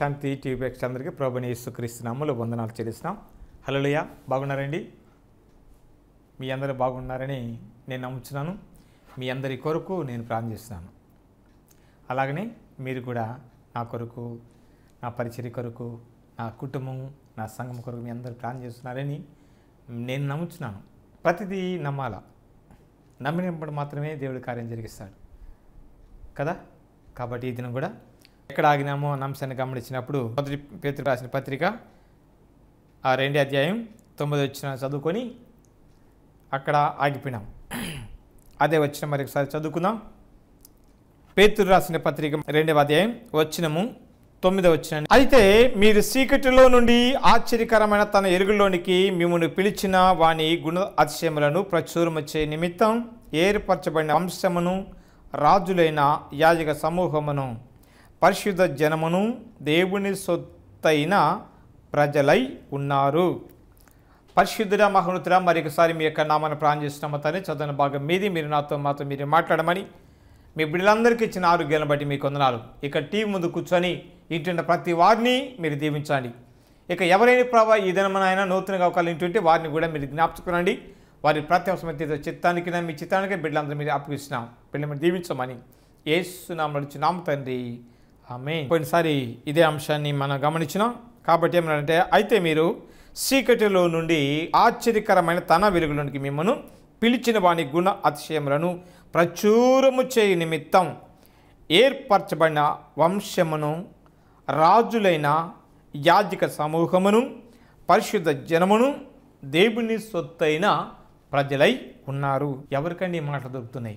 శాంతి TV ప్రేక్షకులందరికీ ప్రభుని యేసుక్రీస్తునామలు వందనాలు చెల్లిస్తున్నాం హలోయ బాగున్నారండి మీ అందరూ బాగున్నారని నేను నమ్ముతున్నాను మీ అందరి కొరకు నేను ప్రార్థిస్తున్నాను అలాగనే మీరు కూడా నా కొరకు నా పరిచర్య కొరకు నా కుటుంబం నా సంఘం కొరకు మీ అందరూ ప్రార్థన చేస్తున్నారని నేను నమ్ముతున్నాను ప్రతిదీ నమ్మాల నమ్మినప్పుడు మాత్రమే దేవుడి కార్యం జరిగిస్తాడు కదా కాబట్టి ఈ దినం కూడా ఎక్కడ ఆగినామో అన్న అంశాన్ని గమనించినప్పుడు మొదటి పేతురు రాసిన పత్రిక ఆ రెండే అధ్యాయం తొమ్మిది వచ్చిన చదువుకొని అక్కడ ఆగిపోయినాం అదే వచ్చిన మరి ఒకసారి చదువుకుందాం పేతురు రాసిన పత్రిక రెండవ అధ్యాయం వచ్చినము తొమ్మిది వచ్చిన అయితే మీరు చీకటిలో నుండి ఆశ్చర్యకరమైన తన ఎరుగులోనికి మిమ్మల్ని పిలిచిన వాని గుణ అతిశయములను ప్రచురమచ్చే నిమిత్తం ఏర్పరచబడిన వంశమును రాజులైన యాజక సమూహమును పరిశుద్ధ జనమును దేవుని సొత్తైన ప్రజలై ఉన్నారు పరిశుద్ధుడ మహోన్నతుడ మరి ఒకసారి మీ యొక్క నామాన్ని ప్రాణం చేస్తున్నాము తని చదువున భాగం మీది మీరు నాతో మాతో మీరు మాట్లాడమని మీ బిడ్డలందరికీ ఇచ్చిన ఆరోగ్యాలను బట్టి మీకు వందనాలు ఇక టీవీ ముందు కూర్చొని ఇంటున్న ప్రతి వారిని మీరు దీవించండి ఇక ఎవరైనా ప్రభావ ఈ దినమైన ఆయన నూతనంగా ఒకళ్ళు ఇంటుంటే వారిని కూడా మీరు జ్ఞాపచుకునండి వారి ప్రతి అవసరమైతే చిత్తానికి మీ చిత్తానికి బిడ్డలందరూ మీరు అప్పగిస్తున్నాం బిడ్డ మీరు దీవించమని ఏసునామలు వచ్చి నామ తండ్రి ఆమె పోయినసారి ఇదే అంశాన్ని మనం గమనించినాం కాబట్టి ఏమన్నారంటే అయితే మీరు చీకటిలో నుండి ఆశ్చర్యకరమైన తన వెలుగులోనికి మిమ్మను పిలిచిన వాని గుణ అతిశయములను ప్రచురము చేయి నిమిత్తం ఏర్పరచబడిన వంశమును రాజులైన యాజక సమూహమును పరిశుద్ధ జనమును దేవుని సొత్తైన ప్రజలై ఉన్నారు ఎవరికండి ఈ మాటలు దొరుకుతున్నాయి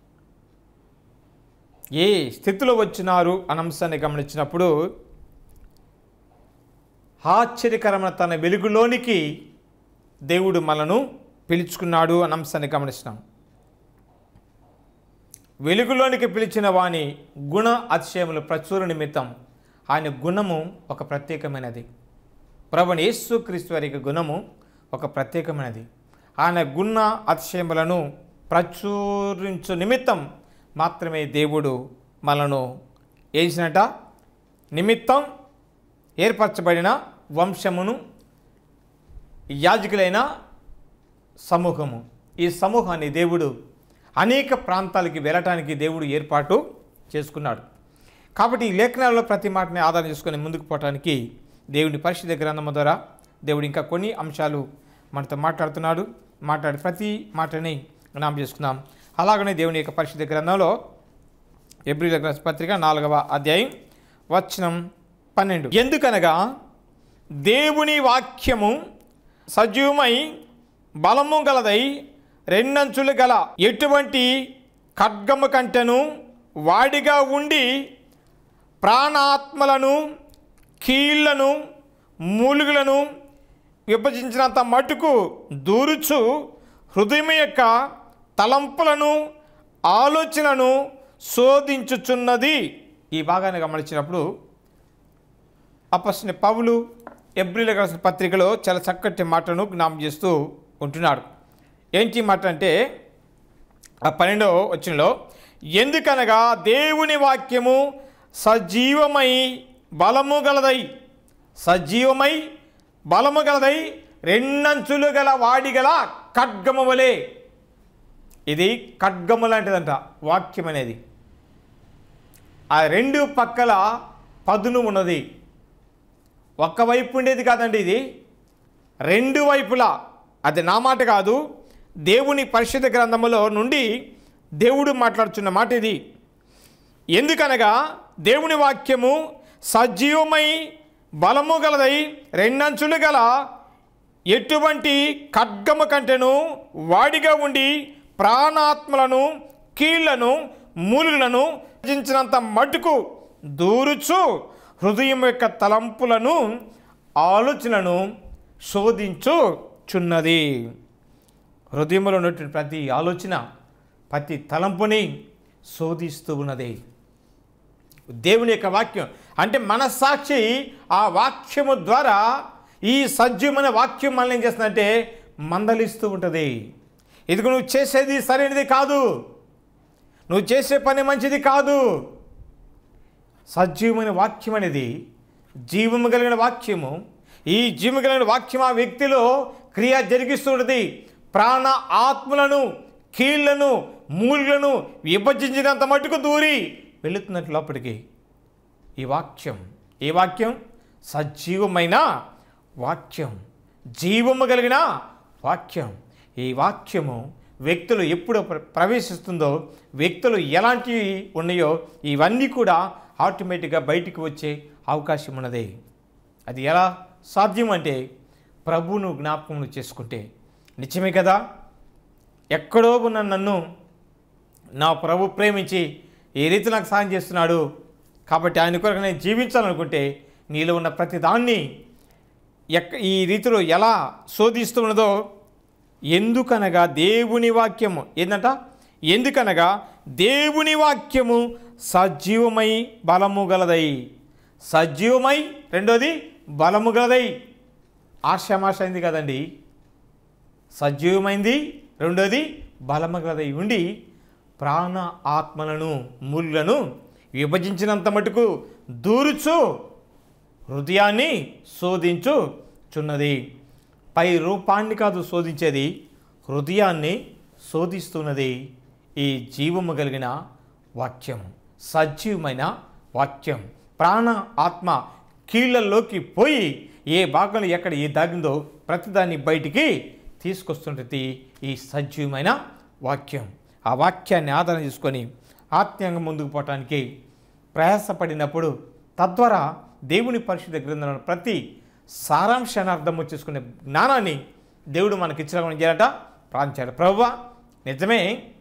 ఏ స్థితిలో వచ్చినారు అన్న అంశాన్ని గమనించినప్పుడు ఆశ్చర్యకరమైన తన వెలుగులోనికి దేవుడు మనను పిలుచుకున్నాడు అన్న అంశాన్ని గమనిస్తున్నాం వెలుగులోనికి పిలిచిన వాని గుణ అతిశయములు ప్రచుర నిమిత్తం ఆయన గుణము ఒక ప్రత్యేకమైనది ప్రభుని యేసుక్రీస్తు వారి యొక్క గుణము ఒక ప్రత్యేకమైనది ఆయన గుణ అతిశయములను ప్రచురించు నిమిత్తం మాత్రమే దేవుడు మనను వేసినట నిమిత్తం ఏర్పరచబడిన వంశమును యాజకులైన సమూహము ఈ సమూహాన్ని దేవుడు అనేక ప్రాంతాలకి వెళ్ళటానికి దేవుడు ఏర్పాటు చేసుకున్నాడు కాబట్టి ఈ లేఖనాల్లో ప్రతి మాటని ఆధారం చేసుకొని ముందుకు పోవటానికి దేవుని పరిశుద్ధ గ్రంథము ద్వారా దేవుడు ఇంకా కొన్ని అంశాలు మనతో మాట్లాడుతున్నాడు మాట్లాడే ప్రతి మాటని జ్ఞాపం చేసుకుందాం అలాగనే దేవుని యొక్క పరిశుద్ధ గ్రంథంలో ఎబ్రిల్ గ్రంథ పత్రిక నాలుగవ అధ్యాయం వచనం పన్నెండు ఎందుకనగా దేవుని వాక్యము సజీవమై బలము గలదై రెండంచులు గల ఎటువంటి ఖడ్గము కంటెను వాడిగా ఉండి ప్రాణాత్మలను కీళ్లను మూలుగులను విభజించినంత మటుకు దూరుచు హృదయం యొక్క తలంపులను ఆలోచనను శోధించుచున్నది ఈ భాగాన్ని గమనించినప్పుడు అపస్ని పౌలు ఎబ్రిల్ రాసిన పత్రికలో చాలా చక్కటి మాటను జ్ఞాపం చేస్తూ ఉంటున్నాడు ఏంటి మాట అంటే ఆ పన్నెండో వచ్చినలో ఎందుకనగా దేవుని వాక్యము సజీవమై బలము గలదై సజీవమై బలము గలదై రెండంచులు గల వాడి గల ఖడ్గము వలె ఇది ఖడ్గము లాంటిదంట వాక్యం అనేది ఆ రెండు పక్కల పదును ఉన్నది ఒక్కవైపు ఉండేది కాదండి ఇది రెండు వైపులా అది నా మాట కాదు దేవుని పరిశుద్ధ గ్రంథములో నుండి దేవుడు మాట్లాడుతున్న మాట ఇది ఎందుకనగా దేవుని వాక్యము సజీవమై బలము గలదై రెండంచులు గల ఎటువంటి ఖడ్గము కంటెను వాడిగా ఉండి ప్రాణాత్మలను కీళ్లను మూలులను భజించినంత మటుకు దూరుచు హృదయం యొక్క తలంపులను ఆలోచనలను శోధించుచున్నది హృదయంలో ఉన్నటువంటి ప్రతి ఆలోచన ప్రతి తలంపుని శోధిస్తూ ఉన్నది దేవుని యొక్క వాక్యం అంటే మనస్సాక్షి ఆ వాక్యము ద్వారా ఈ సజీవమైన వాక్యం మనల్ని ఏం చేస్తుందంటే మందలిస్తూ ఉంటుంది ఇదిగో నువ్వు చేసేది సరైనది కాదు నువ్వు చేసే పని మంచిది కాదు సజీవమైన వాక్యం అనేది జీవము కలిగిన వాక్యము ఈ జీవము కలిగిన వాక్యం ఆ వ్యక్తిలో క్రియ జరిగిస్తున్నది ప్రాణ ఆత్మలను కీళ్లను మూలను విభజించినంత మటుకు దూరి వెళుతున్నట్లు లోపలికి ఈ వాక్యం ఈ వాక్యం సజీవమైన వాక్యం జీవము కలిగిన వాక్యం ఈ వాక్యము వ్యక్తులు ఎప్పుడు ప్ర- ప్రవేశిస్తుందో వ్యక్తులు ఎలాంటివి ఉన్నాయో ఇవన్నీ కూడా ఆటోమేటిక్గా బయటికి వచ్చే అవకాశం ఉన్నది అది ఎలా సాధ్యం అంటే ప్రభువును జ్ఞాపకం చేసుకుంటే నిజమే కదా ఎక్కడో ఉన్న నన్ను నా ప్రభు ప్రేమించి ఏ రీతి నాకు సాయం చేస్తున్నాడు కాబట్టి ఆయన కొరకు నేను జీవించాలనుకుంటే నీలో ఉన్న ప్రతి దాన్ని ఎక్క ఈ రీతిలో ఎలా శోధిస్తున్నదో ఎందుకనగా దేవుని వాక్యము ఏంటంట ఎందుకనగా దేవుని వాక్యము సజీవమై బలము గలదై సజీవమై రెండోది బలము గలదై ఆశామాష అయింది కదండి సజీవమైంది రెండోది బలము గలదై ఉండి ప్రాణ ఆత్మలను ముళ్ళను విభజించినంత మటుకు దూరుచు హృదయాన్ని శోధించుచున్నది పై రూపాన్ని కాదు శోధించేది హృదయాన్ని శోధిస్తున్నది ఈ జీవము కలిగిన వాక్యం సజీవమైన వాక్యం ప్రాణ ఆత్మ కీళ్ళల్లోకి పోయి ఏ భాగంలో ఎక్కడ ఏ దాగిందో ప్రతిదాన్ని బయటికి తీసుకొస్తుంటుంది ఈ సజీవమైన వాక్యం ఆ వాక్యాన్ని ఆధారం చేసుకొని ఆత్మీయంగా ముందుకు పోవటానికి ప్రయాసపడినప్పుడు తద్వారా దేవుని పరిశుద్ధ గ్రంథంలో ప్రతి సారాంశాన్ని అర్థం చేసుకునే జ్ఞానాన్ని దేవుడు మనకి ఇచ్చిన చేయాలట ప్రార్థించాడు ప్రభువా నిజమే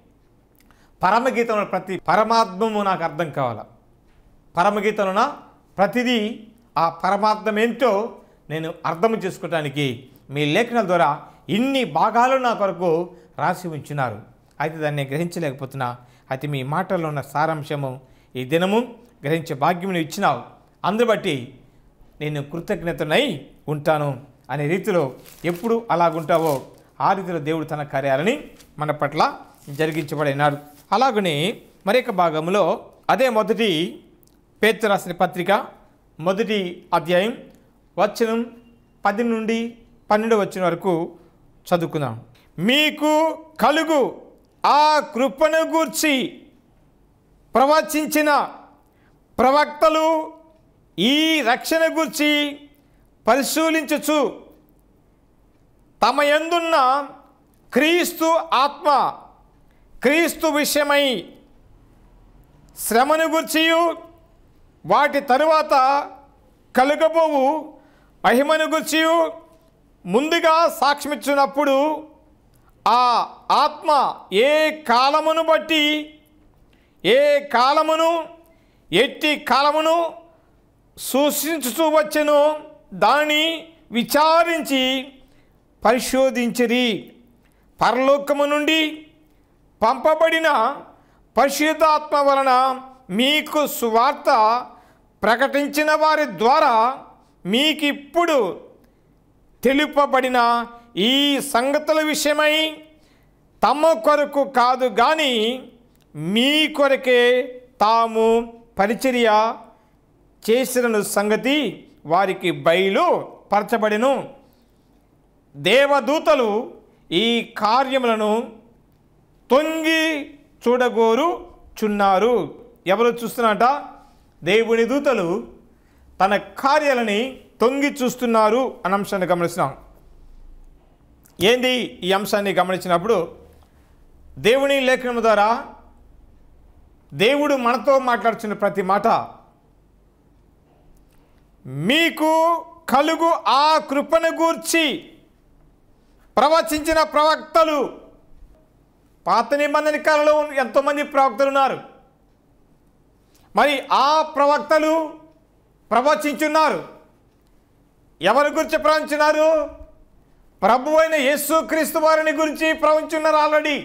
పరమగీతంలో ప్రతి పరమాత్మము నాకు అర్థం కావాలా పరమగీతంలో ప్రతిదీ ఆ పరమార్థం ఏంటో నేను అర్థం చేసుకోవటానికి మీ లేఖనాల ద్వారా ఇన్ని భాగాలు నా కొరకు రాసి ఉంచున్నారు అయితే దాన్ని నేను గ్రహించలేకపోతున్నా అయితే మీ మాటల్లో ఉన్న సారాంశము ఈ దినము గ్రహించే భాగ్యమును ఇచ్చినావు అందు బట్టి నేను కృతజ్ఞతనై ఉంటాను అనే రీతిలో ఎప్పుడు అలాగుంటావో ఆ రీతిలో దేవుడు తన కార్యాలని మన పట్ల జరిగించబడినాడు అలాగనే మరొక భాగంలో అదే మొదటి పేతురు రాసిన పత్రిక మొదటి అధ్యాయం వచనం పది నుండి పన్నెండు వచ్చిన వరకు చదువుకుందాం మీకు కలుగు ఆ కృపను గూర్చి ప్రవచించిన ప్రవక్తలు ఈ రక్షణ గూర్చి పరిశీలించచ్చు తమ యందున్న క్రీస్తు ఆత్మ క్రీస్తు విషయమై శ్రమను గుర్చియు వాటి తరువాత కలుగబోవు మహిమను గుర్చియు ముందుగా సాక్ష్యమిచ్చినప్పుడు ఆ ఆత్మ ఏ కాలమును బట్టి ఏ కాలమును ఎట్టి కాలమును సూచించుతూ వచ్చెను దాన్ని విచారించి పరిశోధించిరి పరలోకము నుండి పంపబడిన పరిశుద్ధాత్మ వలన మీకు సువార్త ప్రకటించిన వారి ద్వారా మీకిప్పుడు తెలుపబడిన ఈ సంగతుల విషయమై తమ కొరకు కాదు కానీ మీ కొరకే తాము పరిచర్య చేసిన సంగతి వారికి బయలు పరచబడిను దేవదూతలు ఈ కార్యములను తొంగి చూడగోరు చున్నారు ఎవరు చూస్తున్నట దేవుని దూతలు తన కార్యాలని తొంగి చూస్తున్నారు అన్న అంశాన్ని గమనిస్తున్నాం ఏంది ఈ అంశాన్ని గమనించినప్పుడు దేవుని లేఖనం ద్వారా దేవుడు మనతో మాట్లాడుతున్న ప్రతి మాట మీకు కలుగు ఆ కృపను గూర్చి ప్రవచించిన ప్రవక్తలు పాత నిబంధన కాలంలో ఎంతోమంది ప్రవక్తలు ఉన్నారు మరి ఆ ప్రవక్తలు ప్రవచించున్నారు ఎవరి గురించి ప్రవచించినారు ప్రభు అయిన యేసు క్రీస్తు వారిని గురించి ప్రవచించున్నారు ఆల్రెడీ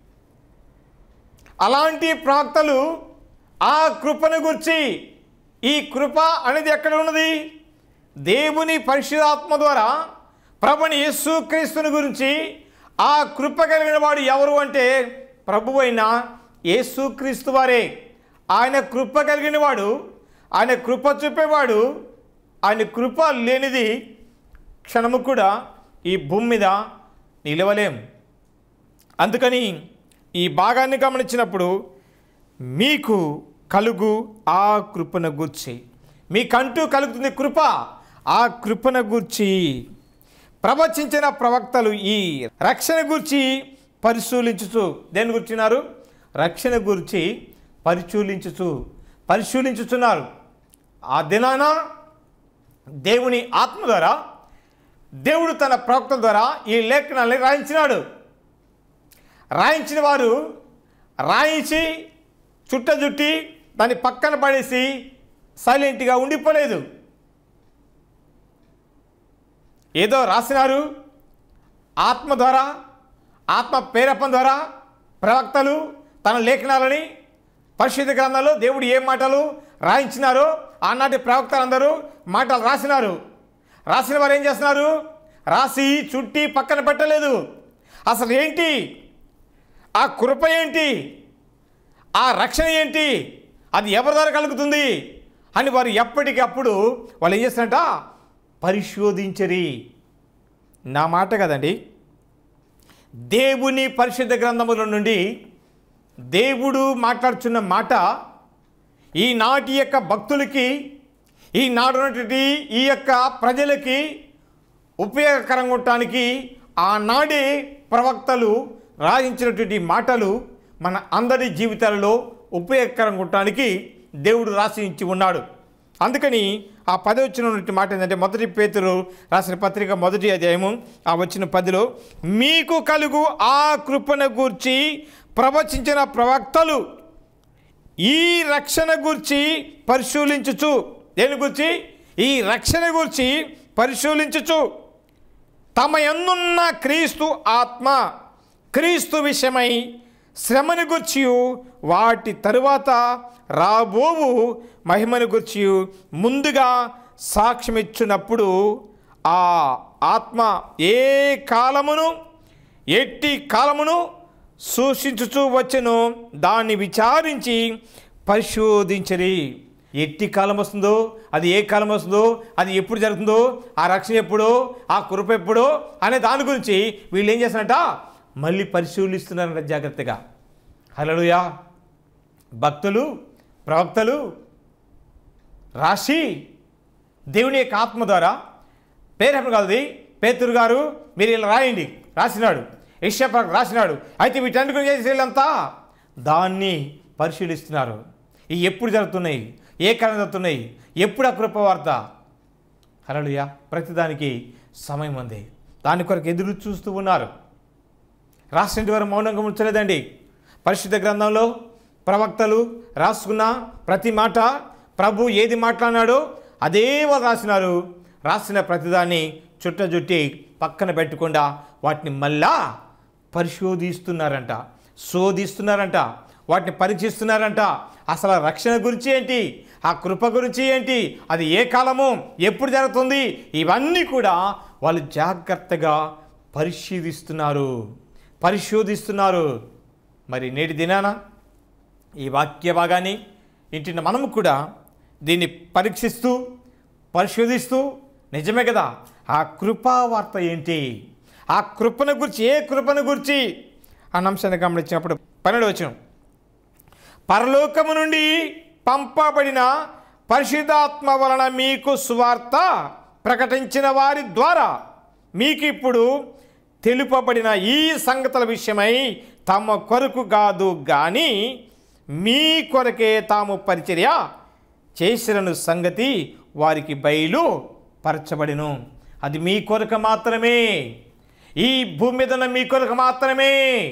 అలాంటి ప్రవక్తలు ఆ కృపను గురించి ఈ కృప అనేది ఎక్కడ ఉన్నది దేవుని పరిశుధాత్మ ద్వారా ప్రభుని యేసు క్రీస్తుని గురించి ఆ కృప కలిగిన వాడు ఎవరు అంటే ప్రభు అయిన యేసు క్రీస్తు వారే ఆయన కృప కలిగిన వాడు ఆయన కృప చూపేవాడు ఆయన కృప లేనిది క్షణము కూడా ఈ భూమి మీద నిలవలేం అందుకని ఈ భాగాన్ని గమనించినప్పుడు మీకు కలుగు ఆ కృపను గూర్చి మీకంటూ కలుగుతుంది కృప ఆ కృపను గూర్చి ప్రవచించిన ప్రవక్తలు ఈ రక్షణ గురించి పరిశీలించుచు దేని గురించినారు రక్షణ గురించి పరిశీలించుచు పరిశీలించుచున్నారు ఆ దినాన దేవుని ఆత్మ ద్వారా దేవుడు తన ప్రవక్తల ద్వారా ఈ లేఖనాన్ని రాయించినాడు రాయించిన వారు రాయించి చుట్ట చుట్టి దాన్ని పక్కన పడేసి సైలెంట్గా ఉండిపోలేదు ఏదో రాసినారు ఆత్మ ద్వారా ఆత్మ ప్రేరేపణ ద్వారా ప్రవక్తలు తన లేఖనాలని పరిశుద్ధ గ్రంథాలు దేవుడు ఏ మాటలు రాయించినారో ఆనాటి ప్రవక్తలందరూ మాటలు రాసినారు రాసిన వారు ఏం చేస్తున్నారు రాసి చుట్టి పక్కన పెట్టలేదు అసలు ఏంటి ఆ కృప ఏంటి ఆ రక్షణ ఏంటి అది ఎవరి ద్వారా కలుగుతుంది అని వారు ఎప్పటికప్పుడు వాళ్ళు ఏం చేస్తారంట పరిశోధించరి నా మాట కదండి దేవుని పరిశుద్ధ గ్రంథముల నుండి దేవుడు మాట్లాడుచున్న మాట ఈనాటి యొక్క భక్తులకి ఈనాడు ఉన్నటువంటి ఈ యొక్క ప్రజలకి ఉపయోగకరంగా ఉండటానికి ఆనాడే ప్రవక్తలు రాయించినటువంటి మాటలు మన అందరి జీవితాలలో ఉపయోగకరంగా ఉండటానికి దేవుడు రాసించి ఉన్నాడు అందుకని ఆ పది వచ్చిన మాట ఏంటంటే మొదటి పేతురు రాసిన పత్రిక మొదటి అధ్యాయము ఆ వచ్చిన పదిలో మీకు కలుగు ఆ కృపను గూర్చి ప్రవచించిన ప్రవక్తలు ఈ రక్షణ గురించి పరిశీలించుచు దేని గురించి ఈ రక్షణ గురించి పరిశీలించుచు తమ ఎందున్న క్రీస్తు ఆత్మ క్రీస్తు విషయమై శ్రమను గుర్చి వాటి తరువాత రాబోవు మహిమను గుర్చి ముందుగా సాక్ష్యమిచ్చినప్పుడు ఆ ఆత్మ ఏ కాలమును ఎట్టి కాలమును సూచించుచూ వచ్చెను దాన్ని విచారించి పరిశోధించరి ఎట్టి కాలం వస్తుందో అది ఏ కాలం వస్తుందో అది ఎప్పుడు జరుగుతుందో ఆ రక్షణ ఎప్పుడో ఆ కృప ఎప్పుడో అనే దాని గురించి వీళ్ళు ఏం చేస్తారంట మళ్ళీ పరిశీలిస్తున్నారంట జాగ్రత్తగా హలోయా భక్తులు ప్రవక్తలు రాసి దేవుని యొక్క ఆత్మ ద్వారా పేరేపణ కాదు పేతురు గారు మీరు ఇలా రాయండి రాసినాడు యశ్యప్రకు రాసినాడు అయితే వీటన్ని గురించి చేసి వీళ్ళంతా దాన్ని పరిశీలిస్తున్నారు ఇవి ఎప్పుడు జరుగుతున్నాయి ఏ కాలం జరుగుతున్నాయి ఎప్పుడు ఆ కృప వార్త హలలుయా ప్రతిదానికి సమయం ఉంది దాని కొరకు ఎదురు చూస్తూ ఉన్నారు రాష్ట్రంటి వారు మౌనంగా ఉంచలేదండి పరిశుద్ధ గ్రంథంలో ప్రవక్తలు రాసుకున్న ప్రతి మాట ప్రభు ఏది మాట్లాడినాడో అదే వాళ్ళు రాసినారు రాసిన ప్రతిదాన్ని చుట్టజుట్టి పక్కన పెట్టకుండా వాటిని మళ్ళా పరిశోధిస్తున్నారంట శోధిస్తున్నారంట వాటిని పరీక్షిస్తున్నారంట అసలు ఆ రక్షణ గురించి ఏంటి ఆ కృప గురించి ఏంటి అది ఏ కాలము ఎప్పుడు జరుగుతుంది ఇవన్నీ కూడా వాళ్ళు జాగ్రత్తగా పరిశీలిస్తున్నారు పరిశోధిస్తున్నారు మరి నేటి దినాన ఈ వాక్య భాగాన్ని ఇంటిని మనము కూడా దీన్ని పరీక్షిస్తూ పరిశోధిస్తూ నిజమే కదా ఆ కృపా వార్త ఏంటి ఆ కృపను గురించి ఏ కృపను గురించి అన్న అంశాన్ని గమనించినప్పుడు పన్నెండు వచ్చిన పరలోకము నుండి పంపబడిన పరిశుద్ధాత్మ వలన మీకు సువార్త ప్రకటించిన వారి ద్వారా మీకు ఇప్పుడు తెలుపబడిన ఈ సంగతుల విషయమై తమ కొరకు కాదు కానీ మీ కొరకే తాము పరిచర్య చేసిన సంగతి వారికి బయలు పరచబడిను అది మీ కొరకు మాత్రమే ఈ భూమి మీద ఉన్న మీ కొరకు మాత్రమే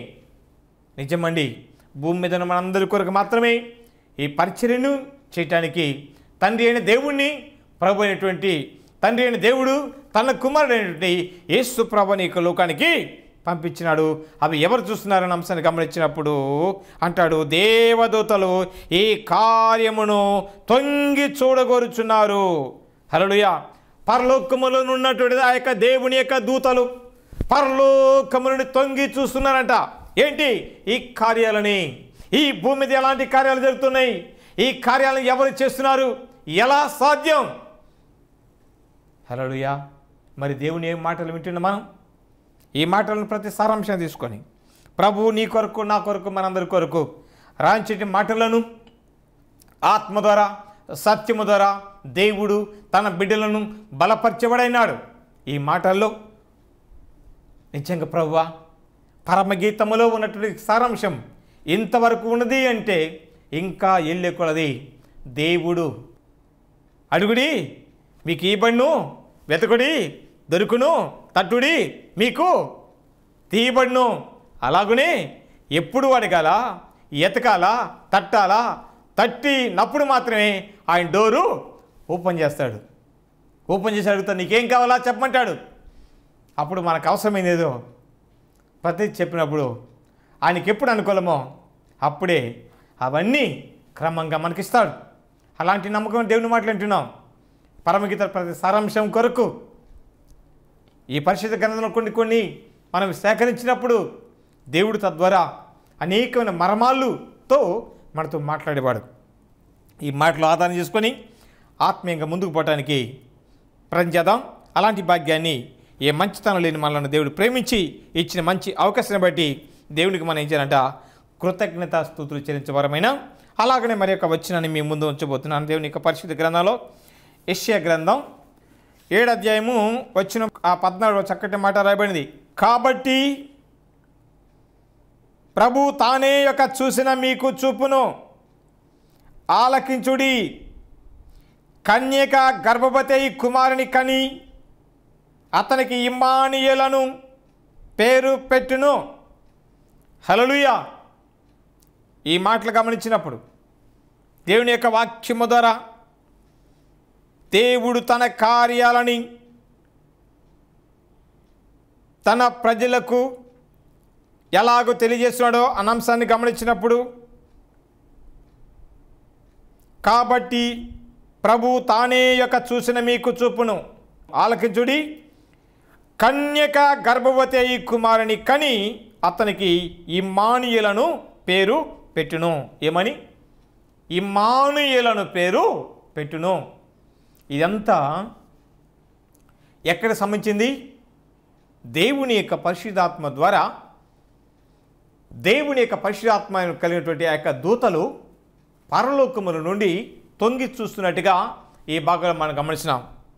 నిజమండి భూమి మీద ఉన్న మనందరి కొరకు మాత్రమే ఈ పరిచర్యను చేయటానికి తండ్రి అయిన దేవుణ్ణి ప్రభు అయినటువంటి తండ్రి అయిన దేవుడు తన కుమారుడైనటువంటి యేసు ప్రభుని యొక్క లోకానికి పంపించినాడు అవి ఎవరు చూస్తున్నారన్న అంశాన్ని గమనించినప్పుడు అంటాడు దేవదూతలు ఈ కార్యమును తొంగి చూడగోరుచున్నారు హలలుయ పరలోకములో ఉన్నటువంటి ఆ యొక్క దేవుని యొక్క దూతలు పరలోకము నుండి తొంగి చూస్తున్నారంట ఏంటి ఈ కార్యాలని ఈ భూమి మీద ఎలాంటి కార్యాలు జరుగుతున్నాయి ఈ కార్యాలను ఎవరు చేస్తున్నారు ఎలా సాధ్యం హలోయా మరి దేవుని ఏం మాటలు వింటున్నాం మనం ఈ మాటలను ప్రతి సారాంశం తీసుకొని ప్రభు నీ కొరకు నా కొరకు మనందరి కొరకు రాంచటి మాటలను ఆత్మ ద్వారా సత్యము ద్వారా దేవుడు తన బిడ్డలను బలపరచబడైనాడు ఈ మాటల్లో నిజంగా ప్రభువా పరమగీతములో ఉన్నటువంటి సారాంశం ఇంతవరకు ఉన్నది అంటే ఇంకా ఎల్లే కొలది దేవుడు అడుగుడి మీకు ఈ బన్ను వెతకుడి దొరుకును తట్టుడి మీకు తీయబడును అలాగునే ఎప్పుడు అడగాల ఎతకాలా తట్టాలా తట్టి నప్పుడు మాత్రమే ఆయన డోరు ఓపెన్ చేస్తాడు ఓపెన్ చేసి అడుగుతాడు నీకేం కావాలా చెప్పమంటాడు అప్పుడు మనకు అవసరమైంది ఏదో ప్రతి చెప్పినప్పుడు ఆయనకి ఎప్పుడు అనుకూలమో అప్పుడే అవన్నీ క్రమంగా మనకిస్తాడు అలాంటి నమ్మకం దేవుని మాటలు వింటున్నాం పరమగీత ప్రతి సారాంశం కొరకు ఈ పరిశుద్ధ గ్రంథంలో కొన్ని కొన్ని మనం సేకరించినప్పుడు దేవుడు తద్వారా అనేకమైన మర్మాలుతో మనతో మాట్లాడేవాడు ఈ మాటలు ఆధారం చేసుకొని ఆత్మీయంగా ముందుకు పోవటానికి ప్రయత్నం చేద్దాం అలాంటి భాగ్యాన్ని ఏ మంచితనం లేని మనల్ని దేవుడు ప్రేమించి ఇచ్చిన మంచి అవకాశాన్ని బట్టి దేవునికి మనం ఏం చేయాలంట కృతజ్ఞతా స్థుతులు చెల్లించవరమైన అలాగనే మరి యొక్క వచ్చినని మీ ముందు ఉంచబోతున్నాను దేవుని యొక్క పరిశుద్ధ గ్రంథంలో యెషయా గ్రంథం ఏడు అధ్యాయము వచ్చిన ఆ పద్నాలుగు చక్కటి మాట రాయబడింది కాబట్టి ప్రభు తానే యొక్క చూసిన మీకు చూపును ఆలకించుడి కన్యక గర్భవతి అయి కుమారుని కని అతనికి ఇమ్మానియలను పేరు పెట్టును హలలుయా ఈ మాటలు గమనించినప్పుడు దేవుని యొక్క వాక్యము ద్వారా దేవుడు తన కార్యాలని తన ప్రజలకు ఎలాగో తెలియజేస్తున్నాడో అన్న అంశాన్ని గమనించినప్పుడు కాబట్టి ప్రభు తానే యొక్క చూసిన మీకు చూపును ఆలకించుడి కన్యక గర్భవతి అయి కుమారుని కని అతనికి ఇమ్మానుయేలను పేరు పెట్టును ఏమని ఇమ్మానుయేలను పేరు పెట్టును ఇదంతా ఎక్కడ సంబంధించింది దేవుని యొక్క పరిశుద్ధాత్మ ద్వారా దేవుని యొక్క పరిశుద్ధాత్మ కలిగినటువంటి ఆ యొక్క దూతలు పరలోకముల నుండి తొంగి చూస్తున్నట్టుగా ఈ భాగంలో మనం గమనించినాం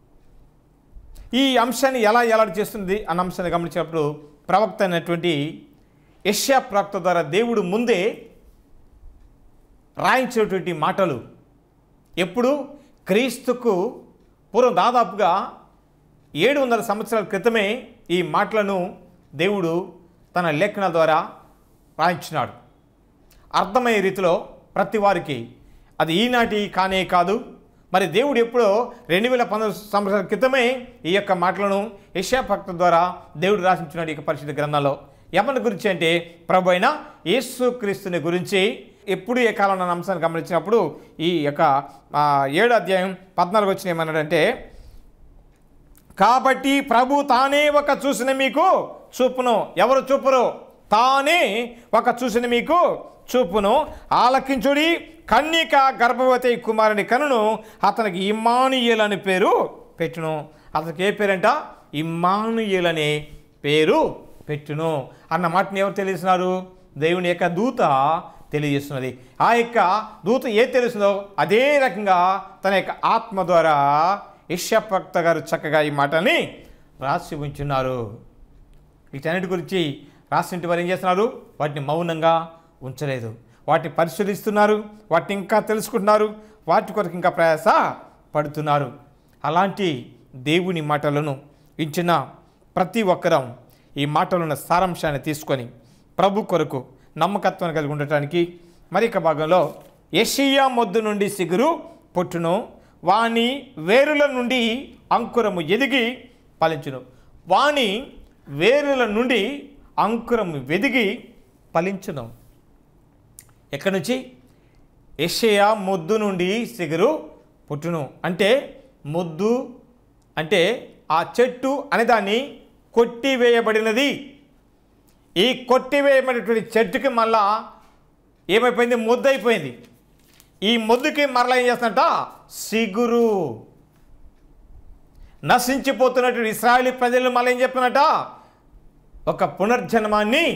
ఈ అంశాన్ని ఎలా ఎలా చేస్తుంది అన్న అంశాన్ని గమనించినప్పుడు ప్రవక్త అయినటువంటి యష్యా ప్రవక్త ద్వారా దేవుడు ముందే రాయించినటువంటి మాటలు ఎప్పుడు క్రీస్తుకు పూర్వం దాదాపుగా ఏడు వందల సంవత్సరాల క్రితమే ఈ మాటలను దేవుడు తన లేఖనాల ద్వారా రాయించినాడు అర్థమయ్యే రీతిలో ప్రతి వారికి అది ఈనాటి కానే కాదు మరి దేవుడు ఎప్పుడో రెండు వేల పంతొమ్మిది సంవత్సరాల క్రితమే ఈ యొక్క మాటలను యశా భక్త ద్వారా దేవుడు రాసించినాడు ఈ యొక్క పరిశుద్ధ గ్రంథంలో ఎవరి గురించి అంటే ప్రభు అయిన యేసుక్రీస్తుని గురించి ఎప్పుడు ఏ కాలంలో అన్న అంశాన్ని గమనించినప్పుడు ఈ యొక్క ఆ, ఏడు అధ్యాయం పద్నాలుగు వచ్చిన ఏమన్నాడంటే కాబట్టి ప్రభు తానే ఒక చూసిన మీకు చూపును ఎవరు చూపురు తానే ఒక చూసిన మీకు చూపును ఆలకించుడి కన్యక గర్భవతి కుమారుని కనును అతనికి ఇమ్మానుయేల్ అని పేరు పెట్టును అతనికి ఏ పేరంట ఇమ్మానుయేల్ అనే పేరు పెట్టును అన్న మాటని ఎవరు తెలియజేస్తున్నారు దేవుని యొక్క దూత తెలియజేస్తున్నది ఆ యొక్క దూత ఏ తెలుస్తుందో అదే రకంగా తన యొక్క ఆత్మ ద్వారా ఇష్యభక్త గారు చక్కగా ఈ మాటల్ని రాసి ఉంచున్నారు వీటన్నిటి గురించి రాసింటి వారు ఏం చేస్తున్నారు వాటిని మౌనంగా ఉంచలేదు వాటిని పరిశీలిస్తున్నారు వాటిని ఇంకా తెలుసుకుంటున్నారు వాటి కొరకు ఇంకా ప్రయాస పడుతున్నారు అలాంటి దేవుని మాటలను ఇచ్చిన ప్రతి ఒక్కరం ఈ మాటలున్న సారాంశాన్ని తీసుకొని ప్రభు కొరకు నమ్మకత్వాన్ని కలిగి ఉండటానికి మరిక భాగంలో యషియా మొద్దు నుండి సిగురు పొట్టును వాని వేరుల నుండి అంకురము ఎదిగి ఫలించును వాని వేరుల నుండి అంకురము వెదిగి ఫలించును ఎక్కడి నుంచి యెషయా మొద్దు నుండి సిగురు పుట్టును అంటే మొద్దు అంటే ఆ చెట్టు అనేదాన్ని కొట్టివేయబడినది ఈ కొట్టివేయబడినటువంటి చెట్టుకి మళ్ళా ఏమైపోయింది మొద్దు అయిపోయింది ఈ మొద్దుకి మరలా ఏం చేస్తుందంట సిగురు నశించిపోతున్నటువంటి ఇస్రాయలీ ప్రజలు మళ్ళీ ఏం చెప్పినట ఒక పునర్జన్మాన్ని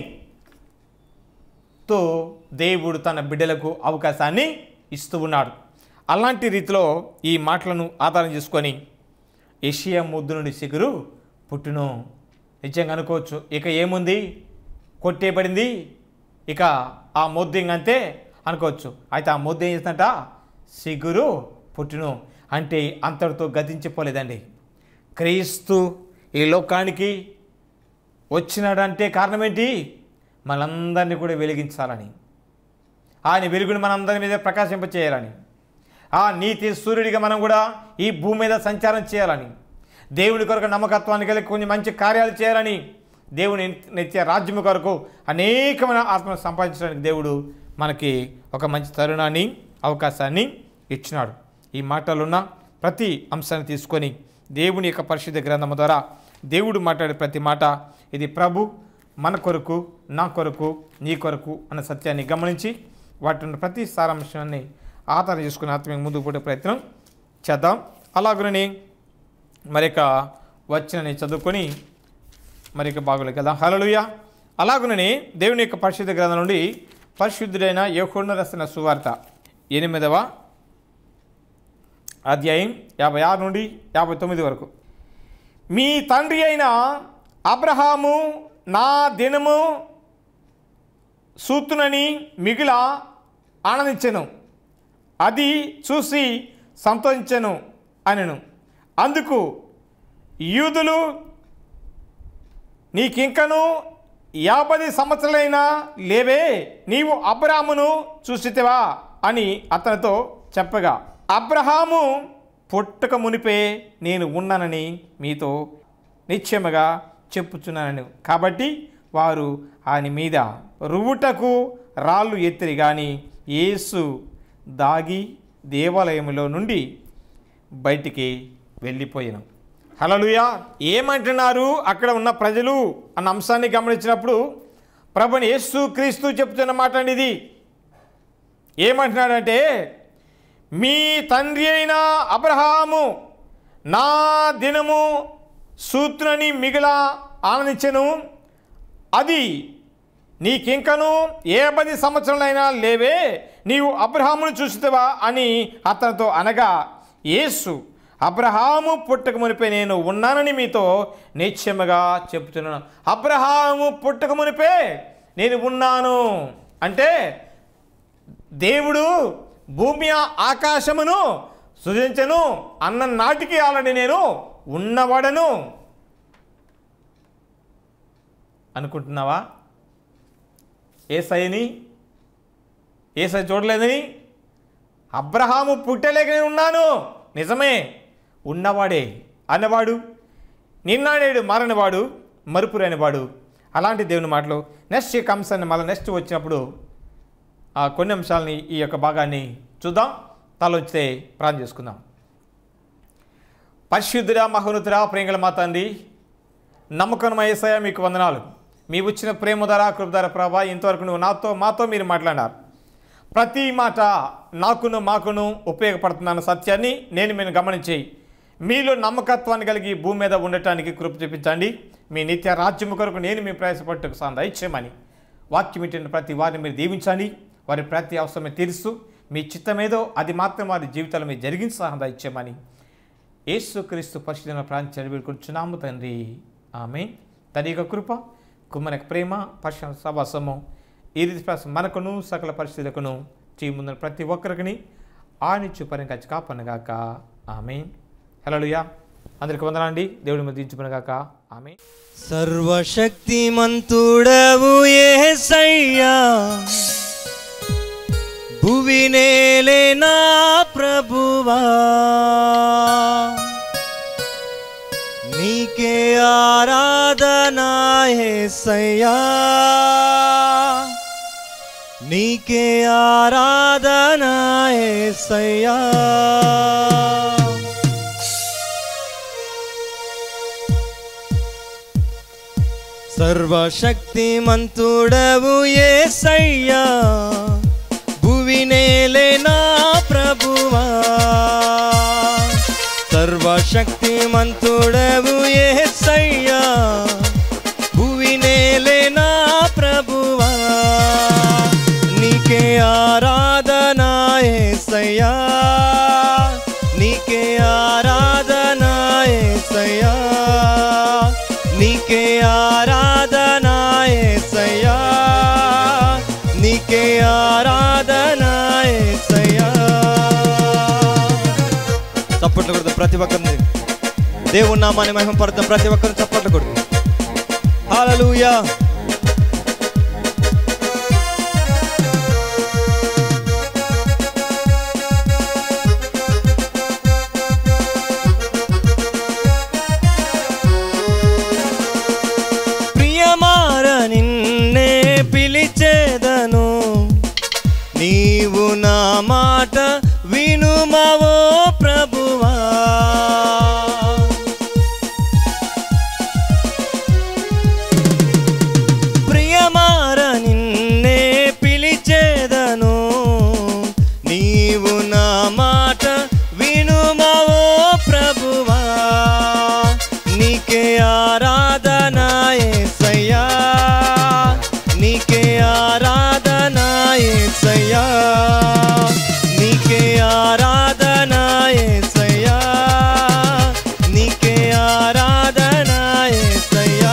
తో దేవుడు తన బిడ్డలకు అవకాశాన్ని ఇస్తూ ఉన్నాడు అలాంటి రీతిలో ఈ మాటలను ఆధారం చేసుకొని ఏషియా ముద్దు నుండి సిగురు పుట్టును నిజంగా అనుకోవచ్చు ఇక ఏముంది కొట్టేయబడింది ఇక ఆ మొద్దు ఇంకంతే అనుకోవచ్చు అయితే ఆ మొద్దు ఏం చేస్తుందట సిగురు పుట్టును అంటే అంతటితో గతించిపోలేదండి క్రీస్తు ఈ లోకానికి వచ్చినాడంటే కారణం ఏంటి మనందరినీ కూడా వెలిగించాలని ఆయన వెలుగుని మనందరి మీద ప్రకాశింపచేయాలని ఆ నీతి సూర్యుడిగా మనం కూడా ఈ భూమి మీద సంచారం చేయాలని దేవుని కొరకు నమ్మకత్వాన్ని కలిగి కొన్ని మంచి కార్యాలు చేయాలని దేవుని నిత్య రాజ్యం కొరకు అనేకమైన ఆత్మను సంపాదించడానికి దేవుడు మనకి ఒక మంచి తరుణాన్ని అవకాశాన్ని ఇచ్చినాడు ఈ మాటలున్న ప్రతి అంశాన్ని తీసుకొని దేవుని యొక్క పరిశుద్ధ గ్రంథం ద్వారా దేవుడు మాట్లాడే ప్రతి మాట ఇది ప్రభు మన కొరకు నా కొరకు నీ కొరకు అన్న సత్యాన్ని గమనించి వాటి ప్రతి సారాంశాన్ని ఆధారం చేసుకుని ఆత్మీయ ముందుకు పోయే ప్రయత్నం చేద్దాం అలాగనే మరిక వచ్చినని చదువుకొని మరిక బాగులే కదా హలలుయ అలాగునని దేవుని యొక్క పరిశుద్ధ గ్రంథం నుండి పరిశుద్ధుడైన యోహోను రసిన సువార్త ఎనిమిదవ అధ్యాయం యాభై ఆరు నుండి యాభై తొమ్మిది వరకు మీ తండ్రి అయిన అబ్రహాము నా దినము సూతునని మిగిల ఆనందించెను అది చూసి సంతోషించెను అనెను అందుకు యూదులు నీకింకను యాభై సంవత్సరాలైనా లేవే నీవు అబ్రహామును చూసితివా అని అతనితో చెప్పగా అబ్రహాము పుట్టక మునిపే నేను ఉన్నానని మీతో నిశ్చయముగా చెప్పుచున్నాను కాబట్టి వారు ఆయన మీద రువుటకు రాళ్ళు ఎత్తిరి కానీ యేసు దాగి దేవాలయంలో నుండి బయటికి వెళ్ళిపోయాను హలలుయా ఏమంటున్నారు అక్కడ ఉన్న ప్రజలు అన్న అంశాన్ని గమనించినప్పుడు ప్రభుని యేసు క్రీస్తు చెప్తున్న మాట అండి ఇది ఏమంటున్నాడంటే మీ తండ్రి అయిన అబ్రహాము నా దినము సూత్రని మిగిల ఆనందించెను అది నీకింకను ఏ పది సంవత్సరాలైనా లేవే నీవు అబ్రహామును చూస్తావా అని అతనితో అనగా యేసు అబ్రహాము పుట్టక మునిపే నేను ఉన్నానని మీతో నిశ్చయముగా చెప్తున్నాను అబ్రహాము పుట్టక మునిపే నేను ఉన్నాను అంటే దేవుడు భూమి ఆకాశమును సృజించను అన్న నాటికి ఆల్రెడీ నేను ఉన్నవాడను అనుకుంటున్నావా ఏసైని ఏసై చూడలేదని అబ్రహాము పుట్టలేక నేను ఉన్నాను నిజమే ఉన్నవాడే అన్నవాడు నిన్నాడేడు మారనివాడు మరుపురైనవాడు అలాంటి దేవుని మాటలు నెక్స్ట్ ఈ అంశాన్ని మళ్ళీ నెక్స్ట్ వచ్చినప్పుడు ఆ కొన్ని అంశాలని ఈ యొక్క భాగాన్ని చూద్దాం తలొచ్చితే ప్రార్థన చేసుకుందాం పరిశుద్ధుడా మహోన్నతుడా ప్రేంగల మా తండ్రి నమ్మకం ఏసయ మీకు వందనాలు మీ వచ్చిన ప్రేమ ధర కృపధర ప్రభా ఇంతవరకు నువ్వు నాతో మాతో మీరు మాట్లాడినారు ప్రతి మాట నాకును మాకును ఉపయోగపడుతుందన్న సత్యాన్ని నేను మీరు గమనించి మీలో నమ్మకత్వాన్ని కలిగి భూమి మీద ఉండటానికి కృప చూపించండి మీ నిత్య రాజ్యము కొరకు నేను మీ ప్రయాసపట్టుకు సాంద ఇచ్చేయమని వాక్యం ఇట్టిన ప్రతి వారిని మీరు దీవించండి వారి ప్రతి అవసరమే తీరుస్తూ మీ చిత్తమేదో అది మాత్రం వారి జీవితాలు మీరు జరిగించి సహాయం ఇచ్చేయమని యేసుక్రీస్తు పరిశుద్ధన ప్రాంతం వేడుకుంటున్నాము తండ్రి ఆమె తన యొక్క కృప కుమ్మనక ప్రేమ పశ్చ సభాసము ఈ రీతి ప్రస్తుతం మనకును సకల పరిస్థితులకును చేయముందని ప్రతి ఒక్కరికి ఆనిచ్చు పరంగా కాపనగాక ఆమె హలోయా అందరికి వందనండి దేవుడి మీద దించుకునగాక ఆమె సర్వశక్తిమంతుడవు యేసయ్యా భువి నేలే నా ప్రభువా నీకే ఆరాధనా యేసయ్యా నీకే ఆరాధనా యేసయ్యా సర్వశక్తిమంతుడవు యేసయ్యా భువి నేలే నా ప్రభువా సర్వశక్తిమంతుడవు సర్వశక్తిమంతుడవు యేసయ్యా భువి నేలే నా ప్రభువా నీకే ఆరాధన యేసయ్యా నీకే ఆరాధన యేసయ్యా నీకే ఆరాధన యేసయ్యా నీకే ఆరాధన యేసయ్యా చప్పట్లు కొడుతుంది ప్రతి ఒక్కరిని దేవుని నామాన్ని మహిమ పడుతుంది ప్రతి ఒక్కరిని చప్పట్లు కొడుతుంది హల్లెలూయా ప్రియమార నిన్నే పిలిచేదను నీవు నా మాట వినుమవో ప్రభువా ప్రియమార నిన్నే పిలిచేదను నీవు నా మాట వినుమవో ప్రభువా నీకే ఆరాధన యేసయ్యా నీకే ఆరాధన యేసయ్యా నీకే ఆరాధన యేసయ్యా నీకే ఆరాధన యేసయ్యా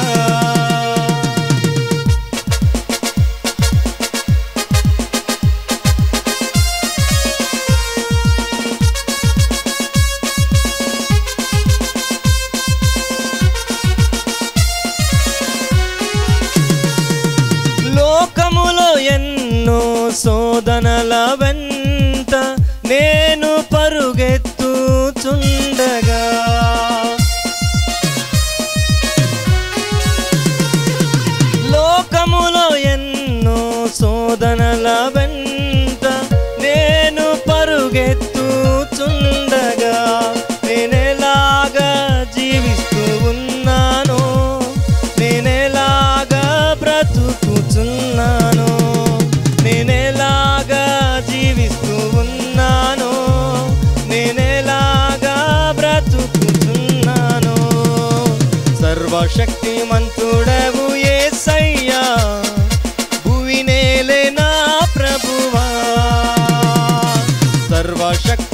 లోకములో ఎన్నో శోధనల వెంట నేను పరుగెత్తుచుండగా లోకములో ఎన్నో శోధనల వెంట నేను పరుగెత్తుచుండగా నేనెలాగా జీవిస్తూ ఉన్నానో నేనెలాగా బ్రతుకుచున్నానో నేనెలాగా జీవిస్తూ ఉన్నానో నేనెలాగా బ్రతుకుచున్నానో సర్వశక్తిమంతుడవు యేసయ్యా భువి నేలే నా ప్రభువా సర్వశక్తి